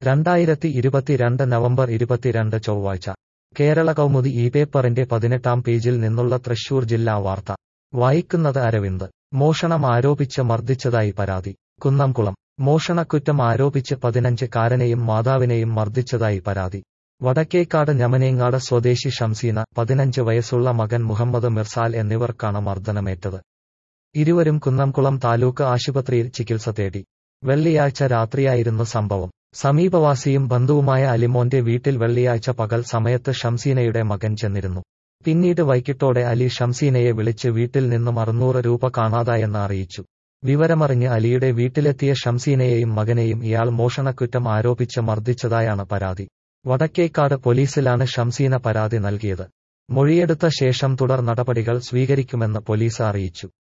രണ്ടായിരത്തി ഇരുപത്തിരണ്ട് നവംബർ ഇരുപത്തിരണ്ട് ചൊവ്വാഴ്ച കേരള കൗമുദി ഈ പേപ്പറിന്റെ പതിനെട്ടാം പേജിൽ നിന്നുള്ള തൃശൂർ ജില്ലാ വാർത്ത വായിക്കുന്നത് അരവിന്ദ് മോഷണം ആരോപിച്ച് മർദ്ദിച്ചതായി പരാതി കുന്നംകുളം മോഷണക്കുറ്റം ആരോപിച്ച് പതിനഞ്ച് കാരനെയും മാതാവിനെയും മർദ്ദിച്ചതായി പരാതി വടക്കേക്കാട് ഞമനേങ്ങാട് സ്വദേശി ഷംസീന പതിനഞ്ച് വയസ്സുള്ള മകൻ മുഹമ്മദ് മിർസാൽ എന്നിവർക്കാണ് മർദ്ദനമേറ്റത് ഇരുവരും കുന്നംകുളം താലൂക്ക് ആശുപത്രിയിൽ ചികിത്സ തേടി വെള്ളിയാഴ്ച രാത്രിയായിരുന്നു സംഭവം സമീപവാസിയും ബന്ധുവുമായ അലിമോന്റെ വീട്ടിൽ വെള്ളിയാഴ്ച പകൽ സമയത്ത് ഷംസീനയുടെ മകൻ ചെന്നിരുന്നു പിന്നീട് വൈകിട്ടോടെ അലി ഷംസീനയെ വിളിച്ച് വീട്ടിൽ നിന്നും അറുന്നൂറ് രൂപ കാണാതായെന്ന് അറിയിച്ചു വിവരമറിഞ്ഞ് അലിയുടെ വീട്ടിലെത്തിയ ഷംസീനയെയും മകനെയും ഇയാൾ മോഷണക്കുറ്റം ആരോപിച്ച് മർദ്ദിച്ചതായാണ് പരാതി വടക്കേക്കാട് പോലീസിലാണ് ഷംസീന പരാതി നൽകിയത് മൊഴിയെടുത്ത ശേഷം തുടർ നടപടികൾ സ്വീകരിക്കുമെന്ന് പോലീസ് അറിയിച്ചു